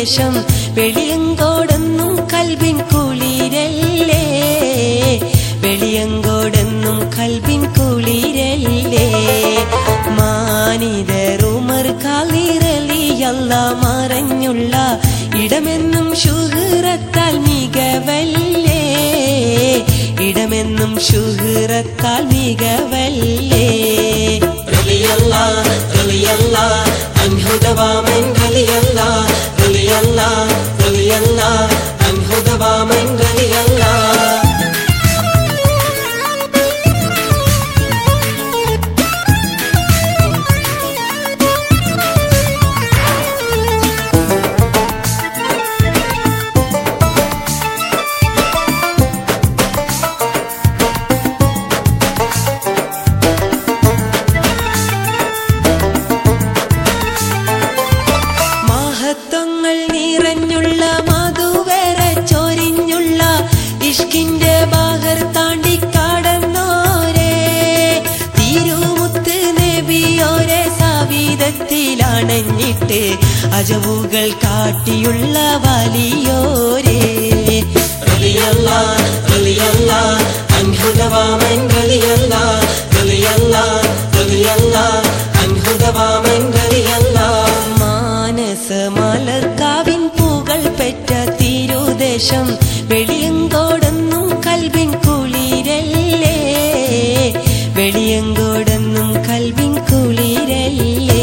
തിരുദേശം വെളിയങ്കോടെന്നും കൽവിൻ കുളിരല്ലേ വെളിയങ്കോടെന്നും കൽവിൻ കുളിരല്ലേ മാനിതറുമർ കാലിറലിയല്ല മറഞ്ഞുള്ള ഇടമെന്നും ശുഹൃത്താൽ മികവല്ലേ ഇടമെന്നും ശുഹൃത്താൽ മികവല്ലേ റളിയല്ല റളിയല്ല അൻഹു ദവാമൻ റളിയല്ല റളിയല്ല റളിയല്ല അൻഹു ദവാമൻ റളിയല്ല മഹത്വങ്ങൾ നിറഞ്ഞുള്ള മധുവര ചൊരിഞ്ഞുള്ള ഇഷ്കിന്റെ ബാഹർ താണ്ടി കടന്നോരെ തിരുമുത്ത് നബിയോരെ സവിധത്തിലണഞ്ഞിട്ട് അജവുകൾ കാട്ടിയുള്ള വലിയോരെ റളിയല്ല റളിയല്ല അൻഹു ദവാമൻ റളിയല്ല റളിയല്ല റളിയല്ല അൻഹു ദവാമൻ റളിയല്ല മാനസ മലർക്കാവിൻ പൂകൾ പെറ്റ തിരുദേശം വെളിയങ്കോടെന്നും കൽവിൻ കുളിരല്ലേ വെളിയങ്കോടെന്നും കൽവിൻ കുളിരല്ലേ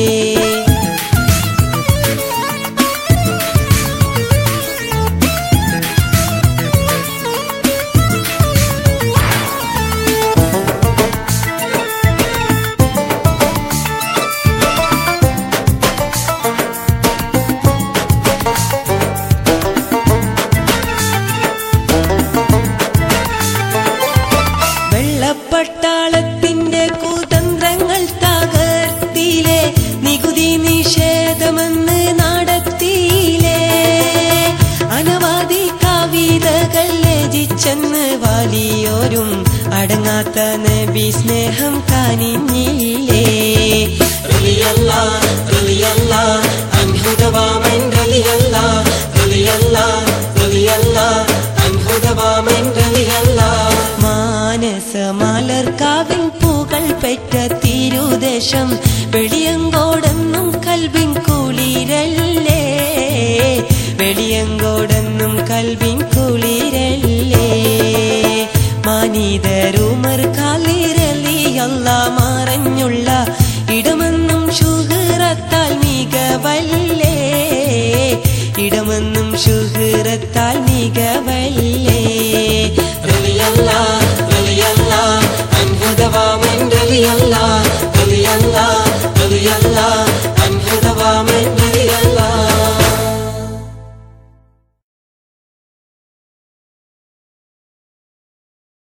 വെള്ളപ്പട്ടാളത്തിന്റെ കുതന്ത്രങ്ങൾ തകർത്തിലെ നികുതി നിഷേധമെന്ന് നടത്തിയിലെ അനവധി കവിതകൾ രചിച്ചെന്ന് വലിയോരും അടങ്ങാത്ത നബി സ്നേഹം കനിഞ്ഞില്ലേ റളിയല്ല റളിയല്ല അൻഹു ദവാമൻ റളിയല്ല റളിയല്ല റളിയല്ല അൻഹു ദവാമൻ റളിയല്ല മാനസ മലർക്കാവിൻ പൂകൾ പെറ്റ തിരുദേശം വെളിയങ്കോടെന്നും കൽവിൻ കുളിരല്ലേ വെളിയങ്കോടെന്നും കൽവിൻ കുളിരല്ലേ മാനിതരുമർ കാലിരലിയല്ല മറഞ്ഞുള്ള ഇടമെന്നും ശുഹൃത്താൽ മികവല്ലേ ഇടമെന്നും ശുഹൃത്താൽ മികവല്ലേ റളിയല്ല റളിയല്ല അൻഹു ദവാമൻ റളിയല്ല